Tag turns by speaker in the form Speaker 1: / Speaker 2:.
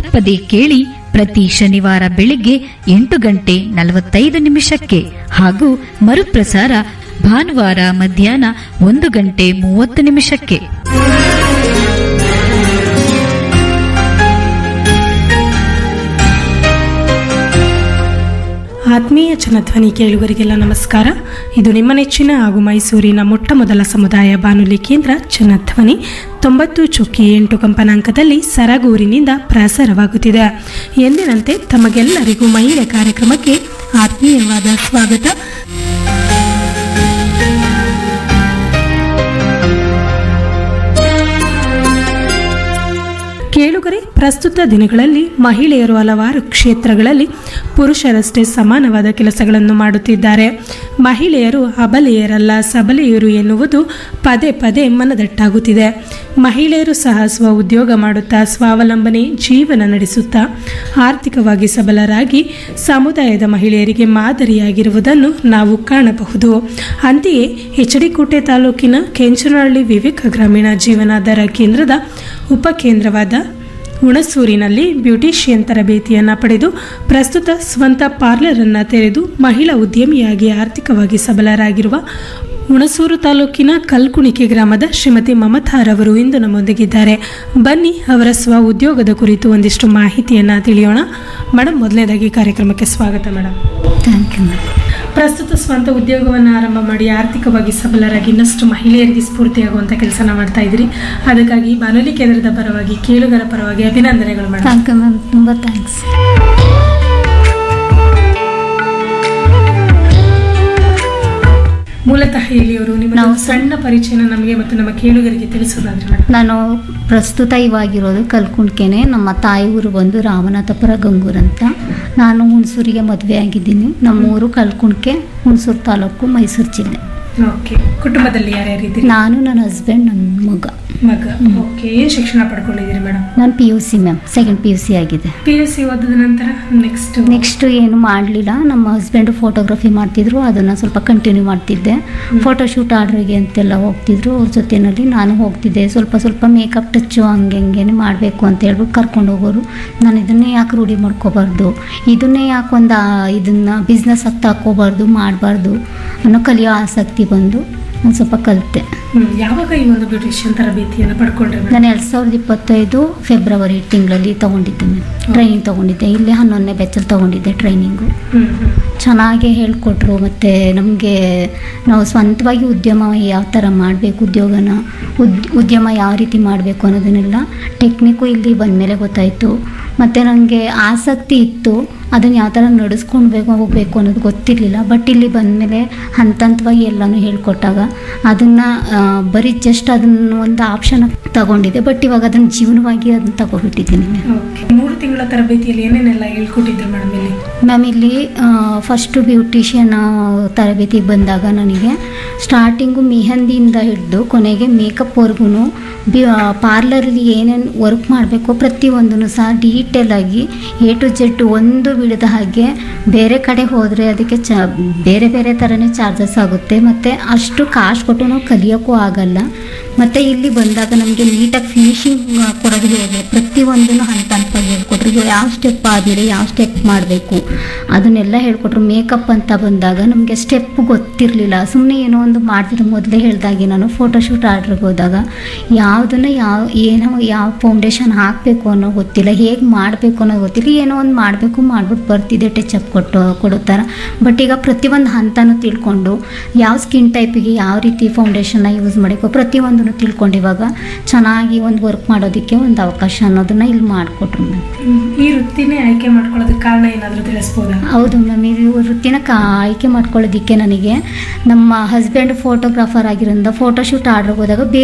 Speaker 1: ತಪ್ಪದೆ ಕೇಳಿ ಪ್ರತಿ ಶನಿವಾರ ಬೆಳಿಗ್ಗೆ ಎಂಟು ಗಂಟೆ ನಲವತ್ತೈದು ನಿಮಿಷಕ್ಕೆ ಹಾಗೂ ಮರುಪ್ರಸಾರ ಭಾನುವಾರ ಮಧ್ಯಾಹ್ನ ಒಂದು ಗಂಟೆ ಮೂವತ್ತು ನಿಮಿಷಕ್ಕೆ
Speaker 2: ಆತ್ಮೀಯ ಜನಧ್ವನಿ ಕೇಳುಗರಿಗೆಲ್ಲ ನಮಸ್ಕಾರ ಇದು ನಿಮ್ಮ ನೆಚ್ಚಿನ ಹಾಗೂ ಮೈಸೂರಿನ ಮೊಟ್ಟ ಮೊದಲ ಸಮುದಾಯ ಬಾನುಲಿ ಕೇಂದ್ರ ಜನಧ್ವನಿ ತೊಂಬತ್ತು ಚುಕ್ಕಿ ಎಂಟು ಕಂಪನಾಂಕದಲ್ಲಿ ಸರಗೂರಿನಿಂದ ಪ್ರಸಾರವಾಗುತ್ತಿದೆ ಎಂದಿನಂತೆ ತಮಗೆಲ್ಲರಿಗೂ ಮಹಿಳೆ ಕಾರ್ಯಕ್ರಮಕ್ಕೆ ಆತ್ಮೀಯವಾದ ಸ್ವಾಗತ ಕೇಳುಗರೆ ಪ್ರಸ್ತುತ ದಿನಗಳಲ್ಲಿ ಮಹಿಳೆಯರು ಹಲವಾರು ಕ್ಷೇತ್ರಗಳಲ್ಲಿ ಪುರುಷರಷ್ಟೇ ಸಮಾನವಾದ ಕೆಲಸಗಳನ್ನು ಮಾಡುತ್ತಿದ್ದಾರೆ ಮಹಿಳೆಯರು ಅಬಲೆಯರಲ್ಲ ಸಬಲೆಯರು ಎನ್ನುವುದು ಪದೇ ಪದೇ ಮನದಟ್ಟಾಗುತ್ತಿದೆ ಮಹಿಳೆಯರು ಸಹ ಸ್ವ ಉದ್ಯೋಗ ಮಾಡುತ್ತಾ ಸ್ವಾವಲಂಬನೆ ಜೀವನ ನಡೆಸುತ್ತಾ ಆರ್ಥಿಕವಾಗಿ ಸಬಲರಾಗಿ ಸಮುದಾಯದ ಮಹಿಳೆಯರಿಗೆ ಮಾದರಿಯಾಗಿರುವುದನ್ನು ನಾವು ಕಾಣಬಹುದು ಅಂತೆಯೇ ಎಚಡಿಕೋಟೆ ತಾಲೂಕಿನ ಕೆಂಚನಹಳ್ಳಿ ವಿವೇಕ ಗ್ರಾಮೀಣ ಜೀವನಾಧಾರ ಕೇಂದ್ರದ ಉಪಕೇಂದ್ರವಾದ ಹುಣಸೂರಿನಲ್ಲಿ ಬ್ಯೂಟಿಷಿಯನ್ ತರಬೇತಿಯನ್ನು ಪಡೆದು ಪ್ರಸ್ತುತ ಸ್ವಂತ ಪಾರ್ಲರ್ ಅನ್ನು ತೆರೆದು ಮಹಿಳಾ ಉದ್ಯಮಿಯಾಗಿ ಆರ್ಥಿಕವಾಗಿ ಸಬಲರಾಗಿರುವ ಹುಣಸೂರು ತಾಲೂಕಿನ ಕಲ್ಕುಣಿಕೆ ಗ್ರಾಮದ ಶ್ರೀಮತಿ ಮಮತಾರವರು ಇಂದು ನಮ್ಮೊಂದಿಗಿದ್ದಾರೆ ಬನ್ನಿ ಅವರ ಸ್ವ ಉದ್ಯೋಗದ ಕುರಿತು ಒಂದಿಷ್ಟು ಮಾಹಿತಿಯನ್ನು ತಿಳಿಯೋಣ ಮೇಡಮ್ ಮೊದಲನೇದಾಗಿ ಕಾರ್ಯಕ್ರಮಕ್ಕೆ ಸ್ವಾಗತ ಮೇಡಮ್
Speaker 1: ಥ್ಯಾಂಕ್ ಯು ಮ್ಯಾಮ್
Speaker 2: ಪ್ರಸ್ತುತ ಸ್ವಂತ ಉದ್ಯೋಗವನ್ನು ಆರಂಭ ಮಾಡಿ ಆರ್ಥಿಕವಾಗಿ ಸಬಲರಾಗಿ ಇನ್ನಷ್ಟು ಮಹಿಳೆಯರಿಗೆ ಸ್ಫೂರ್ತಿಯಾಗುವಂಥ ಕೆಲಸನ ಮಾಡ್ತಾ ಇದ್ದೀರಿ ಅದಕ್ಕಾಗಿ ಬಾನುಲಿ ಕೇಂದ್ರದ ಪರವಾಗಿ ಕೇಳುಗರ ಪರವಾಗಿ ಅಭಿನಂದನೆಗಳು ಮೇಡಮ್
Speaker 1: ಥ್ಯಾಂಕ್ ಯು ಮ್ಯಾಮ್ ತುಂಬ ಥ್ಯಾಂಕ್ಸ್
Speaker 2: ಮೂಲತಃ ಇಲ್ಲಿಯವರು ನಿಮ್ಮ
Speaker 1: ನಾವು
Speaker 2: ಸಣ್ಣ ಪರಿಚಯನ ನಮಗೆ ಮತ್ತು ನಮ್ಮ ಕೇಳುಗರಿಗೆ ತಿಳಿಸೋದಾದ್ರೆ ಮೇಡಮ್
Speaker 3: ನಾನು ಪ್ರಸ್ತುತ ಇವಾಗಿರೋದು ಕಲ್ಕುಂಡ್ಕೆನೆ ನಮ್ಮ ತಾಯಿ ಊರು ಬಂದು ರಾಮನಾಥಪುರ ಗಂಗೂರ್ ಅಂತ ನಾನು ಹುಣಸೂರಿಗೆ ಮದುವೆ ಆಗಿದ್ದೀನಿ ನಮ್ಮ ಊರು ಕಲ್ಕುಂಡ್ಕೆ ಹುಣಸೂರು ತಾಲೂಕು ಮೈಸೂರು ಜಿಲ್ಲೆ
Speaker 2: ಓಕೆ ಕುಟುಂಬದಲ್ಲಿ ಯಾರ್ಯಾರು ಇದ್ದೀರಿ
Speaker 3: ನಾನು ನನ್ನ ಹಸ್ಬೆಂಡ್ ನನ್ನ ಮಗ
Speaker 2: ಮಗ ಓಕೆ ಏನು ಶಿಕ್ಷಣ ಪಡ್ಕೊಂಡಿದ್ದೀರಿ ಮೇಡಮ್
Speaker 3: ನಾನು P U C ma'am second P U C ಆಗಿದೆ
Speaker 2: ಪಿ ಯು ಸಿ ಓದಿದ ನಂತರ ನೆಕ್ಸ್ಟ್
Speaker 3: ನೆಕ್ಸ್ಟ್ ಏನು ಮಾಡಲಿಲ್ಲ ನಮ್ಮ ಹಸ್ಬೆಂಡು ಫೋಟೋಗ್ರಫಿ ಮಾಡ್ತಿದ್ರು ಅದನ್ನು ಸ್ವಲ್ಪ ಕಂಟಿನ್ಯೂ ಮಾಡ್ತಿದ್ದೆ ಫೋಟೋಶೂಟ್ ಆರ್ಡ್ರಿಗೆ ಅಂತೆಲ್ಲ ಹೋಗ್ತಿದ್ರು ಅವ್ರ ಜೊತೆಯಲ್ಲಿ ನಾನು ಹೋಗ್ತಿದ್ದೆ ಸ್ವಲ್ಪ ಸ್ವಲ್ಪ ಮೇಕಪ್ ಟಚ್ಚು ಹಂಗೆ ಹಂಗೇನೆ ಮಾಡಬೇಕು ಅಂತ ಹೇಳ್ಬಿಟ್ಟು ಕರ್ಕೊಂಡು ಹೋಗೋರು ನಾನು ಇದನ್ನೇ ಯಾಕೆ ರೂಢಿ ಮಾಡ್ಕೋಬಾರ್ದು ಇದನ್ನೇ ಯಾಕೆ ಒಂದು ಇದನ್ನು ಬಿಸ್ನೆಸ್ ಹತ್ತು ಹಾಕೋಬಾರ್ದು ಮಾಡಬಾರ್ದು ಅನ್ನೋ ಕಲಿಯೋ ಆಸಕ್ತಿ ಬಂದು ನಾನು ಸ್ವಲ್ಪ ಕಲಿತೆ
Speaker 2: ಯಾವಾಗ ಈ ಒಂದು ಬ್ಯೂಟಿಷಿಯನ್ ತರಬೇತಿಯನ್ನು ಪಡ್ಕೊಂಡ್ರಿ ಮೇಡಮ್
Speaker 3: ನಾನು ಎರಡು ಸಾವಿರದ ಇಪ್ಪತ್ತೈದು ಫೆಬ್ರವರಿ ತಿಂಗಳಲ್ಲಿ ತೊಗೊಂಡಿದ್ದೆ ಮ್ಯಾಮ್ ಟ್ರೈನಿಂಗ್ ತೊಗೊಂಡಿದ್ದೆ ಇಲ್ಲೇ ಹನ್ನೊಂದನೇ ಬ್ಯಾಚಲ್ಲಿ ತೊಗೊಂಡಿದ್ದೆ ಟ್ರೈನಿಂಗು
Speaker 2: ಹ್ಮ್ ಹ್ಮ್
Speaker 3: ಚೆನ್ನಾಗೇ ಹೇಳಿಕೊಟ್ರು ಮತ್ತು ನಮಗೆ ನಾವು ಸ್ವಂತವಾಗಿ ಉದ್ಯಮ ಯಾವ ಥರ ಮಾಡಬೇಕು ಉದ್ಯೋಗನ ಉದ್ ಉದ್ಯಮ ಯಾವ ರೀತಿ ಮಾಡಬೇಕು ಅನ್ನೋದನ್ನೆಲ್ಲ ಟೆಕ್ನಿಕ್ಕು ಇಲ್ಲಿ ಬಂದಮೇಲೆ ಗೊತ್ತಾಯಿತು ಮತ್ತು ನನಗೆ ಆಸಕ್ತಿ ಇತ್ತು ಅದನ್ನು ಯಾವ ಥರ ನಡೆಸ್ಕೊಳ್ಬೇಕು ಹೋಗಬೇಕು ಅನ್ನೋದು ಗೊತ್ತಿರಲಿಲ್ಲ ಬಟ್ ಇಲ್ಲಿ ಬಂದಮೇಲೆ ಹಂತ ಹಂತವಾಗಿ ಎಲ್ಲನೂ ಹೇಳ್ಕೊಟ್ಟಾಗ ಅದನ್ನು ಬರೀ ಜಸ್ಟ್ ಅದನ್ನು ಒಂದು ಆಪ್ಷನ್ ತಗೊಂಡಿದ್ದೆ ಬಟ್ ಇವಾಗ ಅದನ್ನು ಜೀವನವಾಗಿ ಅದನ್ನು ತಗೊಬಿಟ್ಟಿದ್ದೀನಿ ಮ್ಯಾಮ್
Speaker 2: ಓಕೆ ಮೂರು ತಿಂಗಳ ತರಬೇತಿಯಲ್ಲಿ ಏನೇನೆಲ್ಲ ಹೇಳ್ಕೊಟ್ಟಿದ್ರು ಮೇಡಮ್ ಇಲ್ಲಿ
Speaker 3: ಮ್ಯಾಮ್ ಇಲ್ಲಿ ಫಸ್ಟು ಬ್ಯೂಟಿಷಿಯನ್ ತರಬೇತಿಗೆ ಬಂದಾಗ ನನಗೆ ಸ್ಟಾರ್ಟಿಂಗು ಮೆಹಂದಿಯಿಂದ ಹಿಡಿದು ಕೊನೆಗೆ ಮೇಕಪ್ವರೆಗೂ ಬಿ ಪಾರ್ಲರಲ್ಲಿ ಏನೇನು ವರ್ಕ್ ಮಾಡಬೇಕು ಪ್ರತಿಯೊಂದನ್ನು ಸಹ ಡೀಟೇಲಾಗಿ ಎ ಟು ಜೆಡ್ ಒಂದು ಬಿಡದ ಹಾಗೆ ಬೇರೆ ಕಡೆ ಹೋದರೆ ಅದಕ್ಕೆ ಚ ಬೇರೆ ಬೇರೆ ಥರನೇ ಚಾರ್ಜಸ್ ಆಗುತ್ತೆ ಮತ್ತು ಅಷ್ಟು ಕಾಸ್ಟ್ ಕೊಟ್ಟು ನಾವು ಕಲಿಯೋಕ್ಕೂ ಆಗಲ್ಲ ಮತ್ತು ಇಲ್ಲಿ ಬಂದಾಗ ನಮಗೆ ನೀಟಾಗಿ ಫಿನಿಶಿಂಗ್ ಕೊಡೋದು ಹೇಗೆ ಪ್ರತಿಯೊಂದನ್ನು ಹಂತ ಹಂತವಾಗಿ ಹೇಳ್ಕೊಟ್ರು ಈಗ ಯಾವ ಸ್ಟೆಪ್ ಆದಮೇಲೆ ಯಾವ ಸ್ಟೆಪ್ ಮಾಡಬೇಕು ಅದನ್ನೆಲ್ಲ ಹೇಳ್ಕೊಟ್ರು ಮೇಕಪ್ ಅಂತ ಬಂದಾಗ ನಮಗೆ ಸ್ಟೆಪ್ ಗೊತ್ತಿರಲಿಲ್ಲ ಸುಮ್ಮನೆ ಏನೋ ಒಂದು ಮಾಡ್ತಿರೋ ಮೊದಲೇ ಹೇಳ್ದಾಗೆ ನಾನು ಫೋಟೋಶೂಟ್ ಆರ್ಡ್ರಿಗೆ ಹೋದಾಗ ಯಾವುದನ್ನು ಯಾವ ಏನೋ ಯಾವ ಫೌಂಡೇಶನ್ ಹಾಕಬೇಕು ಅನ್ನೋ ಗೊತ್ತಿಲ್ಲ ಹೇಗೆ ಮಾಡಬೇಕು ಅನ್ನೋ ಗೊತ್ತಿಲ್ಲ ಏನೋ ಒಂದು ಮಾಡಬೇಕು ಮಾಡ್ಬಿಟ್ಟು ಬರ್ತಿದ್ದೆ ಟಚಪ್ ಕೊಟ್ಟು ಕೊಡೋ ಥರ ಬಟ್ ಈಗ ಪ್ರತಿಯೊಂದು ಹಂತನೂ ತಿಳ್ಕೊಂಡು ಯಾವ ಸ್ಕಿನ್ ಟೈಪಿಗೆ ಯಾವ ರೀತಿ ಫೌಂಡೇಶನ್ನ ಯೂಸ್ ಮಾಡಬೇಕು ಪ್ರತಿಯೊಂದನ್ನು ತಿಳ್ಕೊಂಡು ಇವಾಗ ಚೆನ್ನಾಗಿ ಒಂದು ವರ್ಕ್ ಮಾಡೋದಕ್ಕೆ ಒಂದು ಅವಕಾಶ ಅನ್ನೋದನ್ನ ಇಲ್ಲಿ ಮಾಡಿಕೊಟ್ರು ಮ್ಯಾಮ್
Speaker 2: ಈ ವೃತ್ತಿನೇ ಆಯ್ಕೆ ಮಾಡ್ಕೊಳ್ಳೋದಕ್ಕೆ ಕಾರಣ ಏನಾದರೂ ತಿಳಿಸ್ಬೋದಾ
Speaker 3: ಹೌದು ಮ್ಯಾಮ್ ಈ ವೃತ್ತಿನ ಕಾ ಆಯ್ಕೆ ಮಾಡ್ಕೊಳ್ಳೋದಕ್ಕೆ ನನಗೆ ನಮ್ಮ ಹಸ್ಬೆಂಡ್ ಫೋಟೋಗ್ರಾಫರ್ ಆಗಿರೋದ್ರಿಂದ ಫೋಟೋಶೂಟ್ ಆರ್ಡ್ರಿಗೆ ಹೋದಾಗ ಬೇರೆ